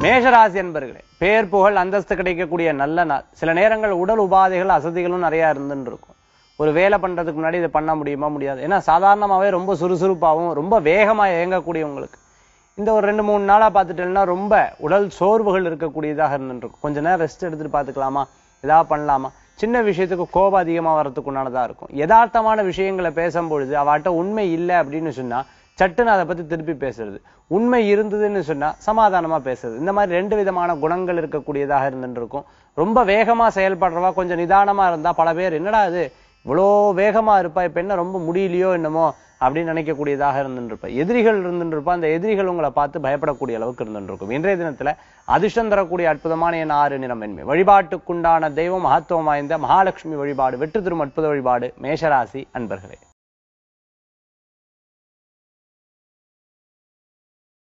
மேஷராசி என்பர்களே பேர் புகழ் அந்தஸ்து கிடைக்கக்கூடிய நல்ல நாள் சில நேரங்கள் உடல் உபாதைகள் அசதிகளும் நிறைய இருந்துன்னு இருக்கும் ஒரு வேலை பண்றதுக்கு முன்னாடி இதை பண்ண முடியுமா முடியாது ஏன்னா சாதாரணமாவே ரொம்ப சுறுசுறுப்பாகவும் ரொம்ப வேகமா இயங்கக்கூடியவங்களுக்கு இந்த ஒரு ரெண்டு மூணு நாளா பார்த்துட்டேன்னா ரொம்ப உடல் சோர்வுகள் இருக்கக்கூடியதாக இருந்துட்டு இருக்கும் கொஞ்ச நேரம் ரெஸ்ட் எடுத்துட்டு பார்த்துக்கலாமா ஏதாவது பண்ணலாமா சின்ன விஷயத்துக்கு கோபம் அதிகமா வரதுக்கு உண்டானதா இருக்கும் யதார்த்தமான விஷயங்களை பேசும்பொழுது அவாட்ட உண்மை இல்லை அப்படின்னு சொன்னா சட்டுன்னு அதை பத்தி திருப்பி பேசுறது உண்மை இருந்ததுன்னு சொன்னா சமாதானமா பேசுறது இந்த மாதிரி ரெண்டு விதமான குணங்கள் இருக்கக்கூடியதாக இருந்துட்டு இருக்கும் ரொம்ப வேகமா செயல்படுறவா கொஞ்சம் நிதானமா இருந்தா பல பேர் என்னடா இது இவ்வளோ வேகமா இருப்பா இப்ப என்ன ரொம்ப முடியலையோ என்னமோ அப்படின்னு நினைக்கக்கூடியதாக இருந்துட்டு இருப்பா எதிரிகள் இருந்துட்டு இருப்பா அந்த எதிரிகள் உங்களை பார்த்து பயப்படக்கூடிய அளவுக்கு இருந்துட்டு இருக்கும் இன்றைய தினத்துல அதிர்ஷ்டம் தரக்கூடிய அற்புதமான என் ஆறு நிறம் என்மை வழிபாட்டுக்குண்டான தெய்வம் மகத்துவம் வாய்ந்த மகாலட்சுமி வழிபாடு வெற்றி தரும் அற்புத வழிபாடு மேஷராசி அன்பர்களே